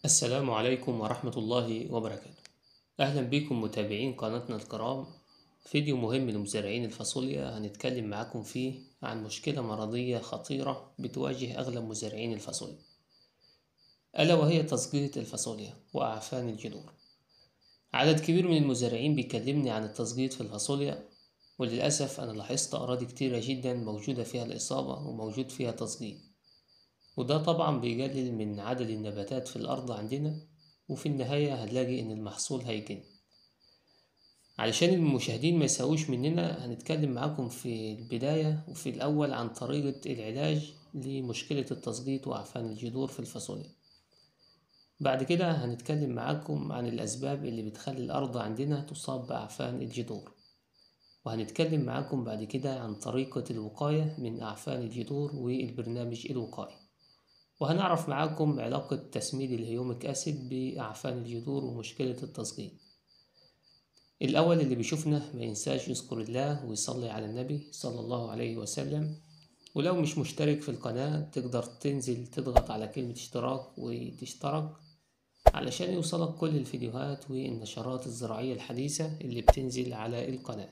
السلام عليكم ورحمة الله وبركاته أهلا بكم متابعين قناتنا الكرام فيديو مهم لمزارعين الفاصوليا هنتكلم معاكم فيه عن مشكلة مرضية خطيرة بتواجه أغلب مزارعين الفاصوليا ألا وهي تسقيط الفاصوليا وأعفان الجذور عدد كبير من المزارعين بيكلمني عن التسقيط في الفاصوليا وللأسف أنا لاحظت أراضي كتيرة جدا موجودة فيها الإصابة وموجود فيها تسقيط وده طبعا بيقلل من عدد النباتات في الأرض عندنا وفي النهاية هنلاقي إن المحصول هيقل علشان المشاهدين ما يساووش مننا هنتكلم معاكم في البداية وفي الأول عن طريقة العلاج لمشكلة التسقيط وأعفان الجذور في الفاصوليا بعد كده هنتكلم معاكم عن الأسباب اللي بتخلي الأرض عندنا تصاب بأعفان الجذور وهنتكلم معاكم بعد كده عن طريقة الوقاية من أعفان الجذور والبرنامج الوقائي وهنعرف معاكم علاقة تسميد الهيوميك أسيد بأعفان الجذور ومشكلة التسقيط الأول اللي بيشوفنا ما ينساش يذكر الله ويصلي على النبي صلى الله عليه وسلم ولو مش مشترك في القناة تقدر تنزل تضغط على كلمة اشتراك وتشترك علشان يوصلك كل الفيديوهات والنشرات الزراعية الحديثة اللي بتنزل على القناة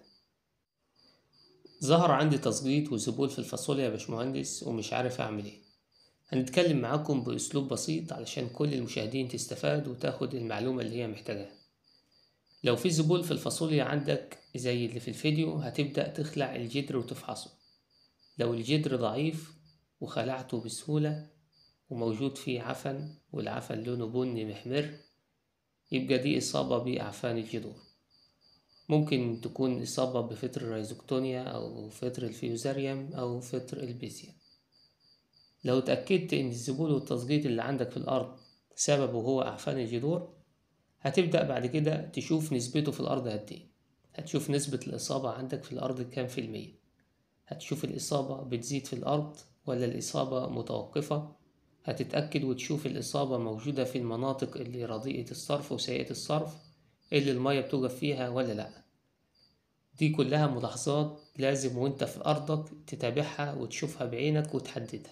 ظهر عندي تسقيط وذبول في الفاصوليا يا باشمهندس ومش عارف أعمل إيه هنتكلم معاكم بأسلوب بسيط علشان كل المشاهدين تستفاد وتاخد المعلومة اللي هي محتاجاها لو في ذبول في الفاصوليا عندك زي اللي في الفيديو هتبدأ تخلع الجدر وتفحصه لو الجدر ضعيف وخلعته بسهولة وموجود فيه عفن والعفن لونه بني محمر يبقى دي إصابة بأعفان الجذور ممكن تكون إصابة بفطر الريزوكتونيا أو فطر الفيوزاريوم أو فطر البيسيا لو اتأكدت إن الذبول والتسقيط اللي عندك في الأرض سببه هو أعفان الجذور هتبدأ بعد كده تشوف نسبته في الأرض قد إيه هتشوف نسبة الإصابة عندك في الأرض كام في المية هتشوف الإصابة بتزيد في الأرض ولا الإصابة متوقفة هتتأكد وتشوف الإصابة موجودة في المناطق اللي رديئة الصرف وسيئة الصرف اللي المية بتوقف فيها ولا لأ دي كلها ملاحظات لازم وانت في أرضك تتابعها وتشوفها بعينك وتحددها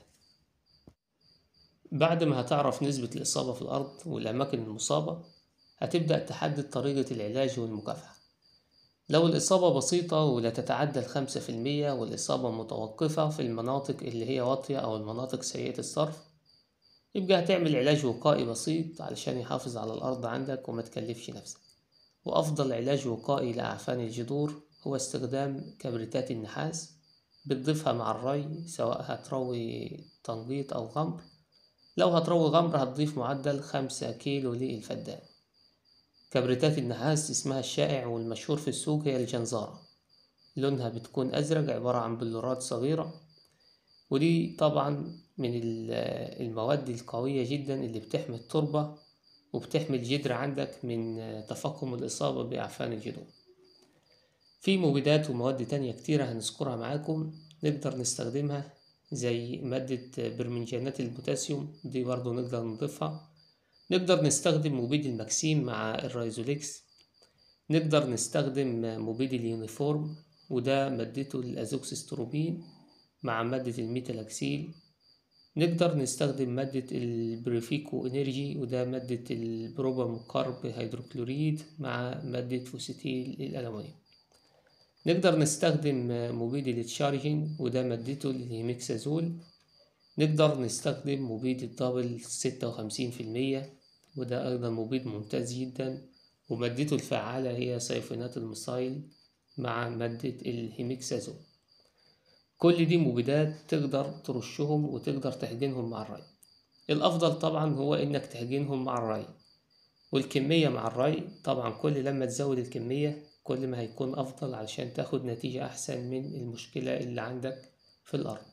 بعد ما هتعرف نسبة الإصابة في الأرض والأماكن المصابة هتبدأ تحدد طريقة العلاج والمكافحة لو الإصابة بسيطة ولا تتعدى الخمسة في المية والإصابة متوقفة في المناطق اللي هي واطية أو المناطق سيئة الصرف يبقى هتعمل علاج وقائي بسيط علشان يحافظ على الأرض عندك وما تكلفش نفسك وأفضل علاج وقائي لأعفان الجذور هو استخدام كبريتات النحاس بتضيفها مع الري سواء هتروي تنقيط أو غمر لو هتروي غمر هتضيف معدل خمسة كيلو للفدان كبريتات النحاس اسمها الشائع والمشهور في السوق هي الجنزارة لونها بتكون أزرق عبارة عن بلورات صغيرة ودي طبعا من المواد القوية جدا اللي بتحمي التربة وبتحمي الجدر عندك من تفاقم الإصابة بأعفان الجذور في مبيدات ومواد تانية كتيرة هنذكرها معاكم نقدر نستخدمها زي مادة برمنجانات البوتاسيوم دي برضو نقدر نضيفها نقدر نستخدم مبيد المكسيم مع الرايزوليكس نقدر نستخدم مبيد اليونيفورم وده مادته الأزوكسستروبين مع مادة الميتالاكسيل نقدر نستخدم مادة البريفيكو انرجي وده مادة البروبام كارب هيدروكلوريد مع مادة فوسيتيل الألمنيوم نقدر نستخدم مبيد التشارجين وده مادته الهيميكسازول نقدر نستخدم مبيد الدبل ستة وخمسين في المية وده أيضا مبيد ممتاز جدا ومادته الفعالة هي صيفونات المصايل مع مادة الهيميكسازول كل دي مبيدات تقدر ترشهم وتقدر تحقنهم مع الري الأفضل طبعا هو إنك تحقنهم مع الري والكمية مع الري طبعا كل لما تزود الكمية كل ما هيكون أفضل علشان تاخد نتيجة أحسن من المشكلة اللي عندك في الأرض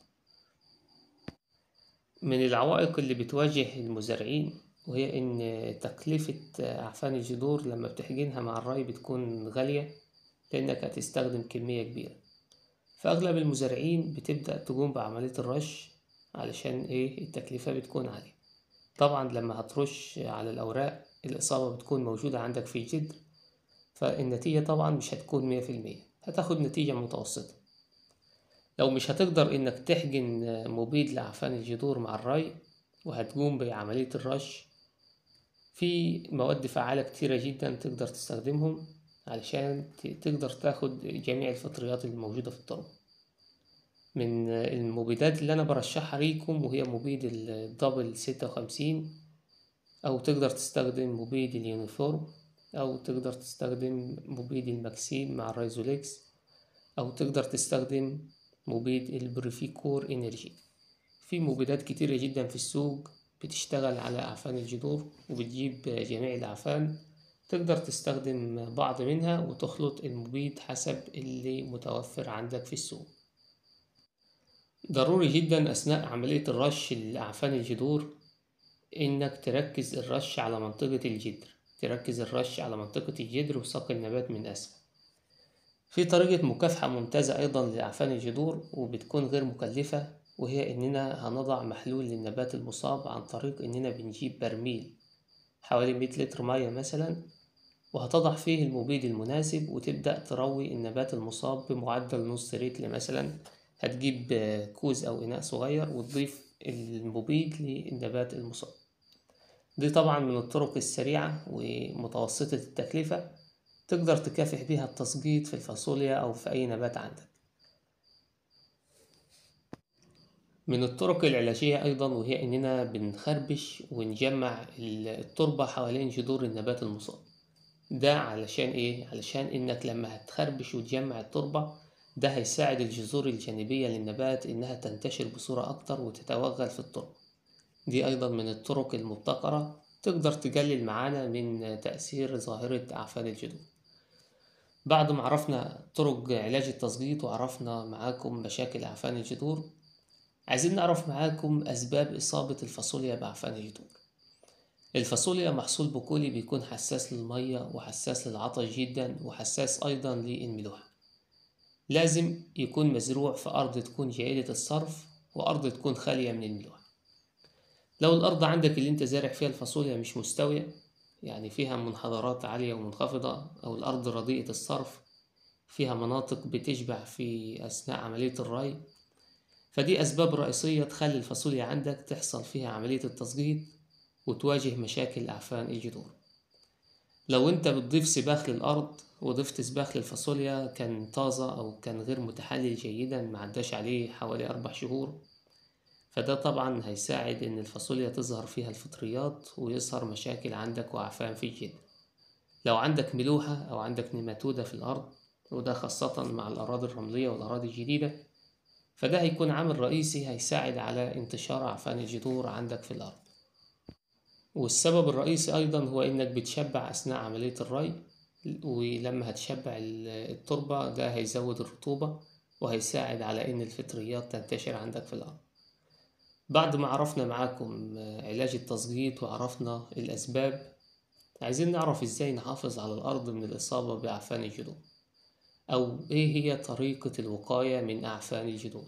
من العوائق اللي بتواجه المزارعين وهي إن تكلفة أعفان الجذور لما بتحقنها مع الري بتكون غالية لأنك هتستخدم كمية كبيرة فأغلب المزارعين بتبدأ تقوم بعملية الرش علشان إيه التكلفة بتكون عالية طبعا لما هترش على الأوراق الإصابة بتكون موجودة عندك في الجدر فالنتيجة طبعا مش هتكون مية في المية هتاخد نتيجة متوسطة لو مش هتقدر إنك تحقن مبيد لأعفان الجذور مع الري وهتقوم بعملية الرش في مواد فعالة كتيرة جدا تقدر تستخدمهم علشان ت- تقدر تاخد جميع الفطريات الموجودة في التربة من المبيدات اللي أنا برشحها ليكم وهي مبيد الدبل ستة وخمسين أو تقدر تستخدم مبيد اليونيفورم أو تقدر تستخدم مبيد الماكسين مع الرايزوليكس أو تقدر تستخدم مبيد البريفيكور انرجي في مبيدات كتيرة جدا في السوق بتشتغل على أعفان الجذور وبتجيب جميع الأعفان تقدر تستخدم بعض منها وتخلط المبيد حسب اللي متوفر عندك في السوق ضروري جدا أثناء عملية الرش لأعفان الجذور إنك تركز الرش على منطقة الجدر تركز الرش على منطقة الجدر وساق النبات من أسفل في طريقة مكافحة ممتازة أيضا لأعفان الجذور وبتكون غير مكلفة وهي إننا هنضع محلول للنبات المصاب عن طريق إننا بنجيب برميل حوالي 100 لتر مية مثلا وهتضع فيه المبيد المناسب وتبدأ تروي النبات المصاب بمعدل نص رتل مثلا هتجيب كوز أو إناء صغير وتضيف المبيد للنبات المصاب دي طبعا من الطرق السريعة ومتوسطة التكلفة تقدر تكافح بيها التسقيط في الفاصوليا أو في أي نبات عندك من الطرق العلاجية أيضا وهي إننا بنخربش ونجمع التربة حوالين جذور النبات المصاب ده علشان إيه؟ علشان إنك لما هتخربش وتجمع التربة ده هيساعد الجذور الجانبية للنبات إنها تنتشر بصورة أكتر وتتوغل في التربة دي أيضا من الطرق المبتكرة تقدر تقلل معانا من تأثير ظاهرة أعفان الجذور بعد ما عرفنا طرق علاج التسقيط وعرفنا معاكم مشاكل أعفان الجذور عايزين نعرف معاكم أسباب إصابة الفاصوليا بأعفان الجذور الفاصوليا محصول بقولي بيكون حساس للمية وحساس للعطش جدا وحساس أيضا للملوحة لازم يكون مزروع في أرض تكون جيدة الصرف وأرض تكون خالية من الملوحة لو الأرض عندك اللي أنت زارع فيها الفاصوليا مش مستوية يعني فيها منحدرات عالية ومنخفضة أو الأرض رديئة الصرف فيها مناطق بتشبع في أثناء عملية الري فدي أسباب رئيسية تخلي الفاصوليا عندك تحصل فيها عملية التسقيط وتواجه مشاكل أعفان الجذور لو أنت بتضيف سباخ للأرض وضفت سباخ للفاصوليا كان طازة أو كان غير متحلل جيدا معداش عليه حوالي أربع شهور فده طبعا هيساعد إن الفاصوليا تظهر فيها الفطريات ويظهر مشاكل عندك وأعفان في الجلد لو عندك ملوحة أو عندك نيماتودة في الأرض وده خاصة مع الأراضي الرملية والأراضي الجديدة فده هيكون عامل رئيسي هيساعد على انتشار أعفان الجذور عندك في الأرض والسبب الرئيسي أيضا هو إنك بتشبع أثناء عملية الري ولما هتشبع التربة ده هيزود الرطوبة وهيساعد على إن الفطريات تنتشر عندك في الأرض بعد ما عرفنا معاكم علاج التسقيط وعرفنا الأسباب عايزين نعرف إزاي نحافظ على الأرض من الإصابة بأعفان الجذور أو إيه هي طريقة الوقاية من أعفان الجذور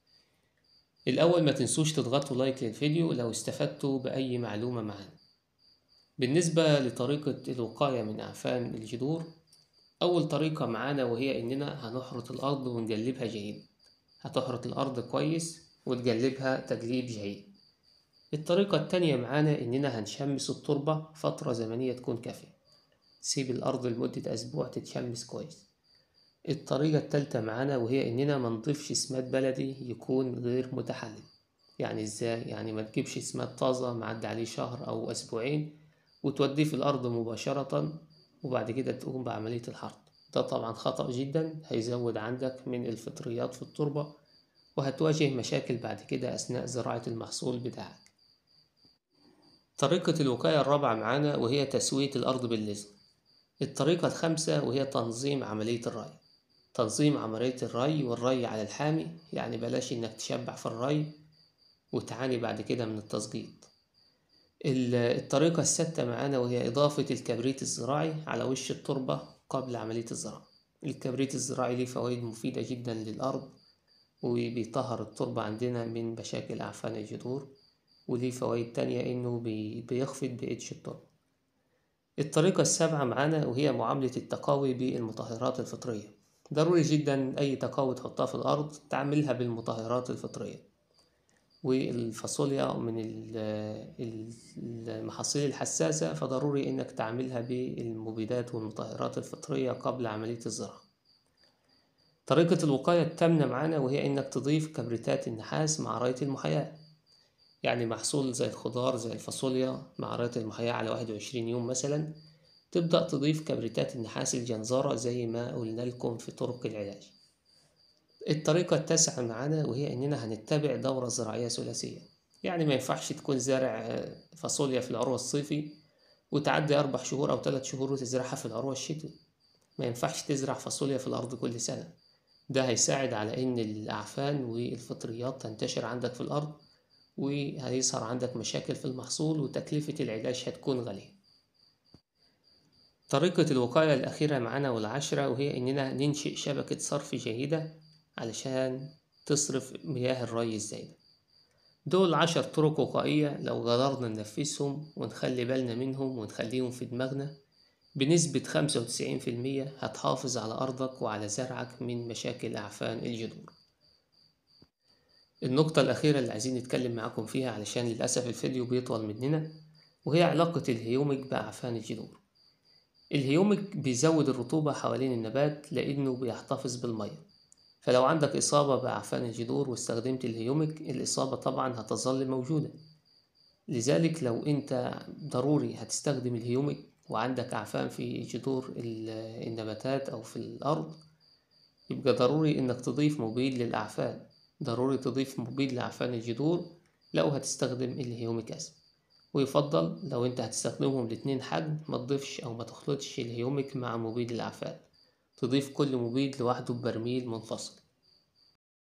الأول ما تنسوش تضغطوا لايك للفيديو لو استفدتوا بأي معلومة معانا بالنسبة لطريقة الوقاية من أعفان الجذور أول طريقة معانا وهي إننا هنحرث الأرض ونجلبها جيد هتحرث الأرض كويس وتجلبها تجليب جيد الطريقة التانية معانا إننا هنشمس التربة فترة زمنية تكون كافية سيب الأرض لمدة أسبوع تتشمس كويس الطريقة التالتة معانا وهي إننا ما نضيفش سماد بلدي يكون غير متحلل يعني إزاي؟ يعني ما تجيبش سماد طازة معدي عليه شهر أو أسبوعين وتوديه في الأرض مباشرة وبعد كده تقوم بعملية الحرث ده طبعا خطأ جدا هيزود عندك من الفطريات في التربة وهتواجه مشاكل بعد كده أثناء زراعة المحصول بتاعك طريقة الوقاية الرابعة معانا وهي تسوية الأرض باللزم الطريقة الخامسة وهي تنظيم عملية الري تنظيم عملية الري والري على الحامي يعني بلاش إنك تشبع في الري وتعاني بعد كده من التسقيط الطريقة السادسة معانا وهي إضافة الكبريت الزراعي على وش التربة قبل عملية الزراعة الكبريت الزراعي ليه فوائد مفيدة جدا للأرض وبيطهر التربة عندنا من مشاكل أعفان الجذور وليه فوائد تانية إنه بيخفض بإتش التربة الطريقة السابعة معانا وهي معاملة التقاوي بالمطهرات الفطرية ضروري جدا أي تقاوي تحطها في الأرض تعملها بالمطهرات الفطرية والفاصوليا من ال- ال- المحاصيل الحساسة فضروري إنك تعملها بالمبيدات والمطهرات الفطرية قبل عملية الزراعة طريقة الوقاية التامنة معانا وهي إنك تضيف كبريتات النحاس مع راية المحياة يعني محصول زي الخضار زي الفاصوليا مع راية المحياة على واحد وعشرين يوم مثلا تبدأ تضيف كبريتات النحاس الجنزرة زي ما قلنا لكم في طرق العلاج الطريقة التاسعة معانا وهي إننا هنتبع دورة زراعية ثلاثية يعني ما ينفعش تكون زارع فاصوليا في العروة الصيفي وتعدي أربع شهور أو ثلاث شهور وتزرعها في العروة الشتوي ما ينفعش تزرع فاصوليا في الأرض كل سنة ده هيساعد على إن الأعفان والفطريات تنتشر عندك في الأرض وهيظهر عندك مشاكل في المحصول وتكلفة العلاج هتكون غالية طريقة الوقاية الأخيرة معانا والعشرة وهي إننا ننشئ شبكة صرف جيدة علشان تصرف مياه الري الزايدة دول عشر طرق وقائية لو قدرنا ننفذهم ونخلي بالنا منهم ونخليهم في دماغنا بنسبة خمسة وتسعين في المية هتحافظ على أرضك وعلى زرعك من مشاكل أعفان الجذور النقطة الأخيرة اللي عايزين نتكلم معاكم فيها علشان للأسف الفيديو بيطول مننا وهي علاقة الهيومك بأعفان الجذور الهيومك بيزود الرطوبة حوالين النبات لأنه بيحتفظ بالمية فلو عندك إصابة بأعفان الجذور واستخدمت الهيومك الإصابة طبعا هتظل موجودة لذلك لو أنت ضروري هتستخدم الهيومك وعندك أعفان في جذور النباتات أو في الأرض يبقى ضروري إنك تضيف مبيد للأعفان ضروري تضيف مبيد لأعفان الجذور لو هتستخدم الهيوميك أسيد ويفضل لو انت هتستخدمهم الاتنين حجم ما تضيفش او ما تخلطش الهيوميك مع مبيد الأعفان تضيف كل مبيد لوحده ببرميل منفصل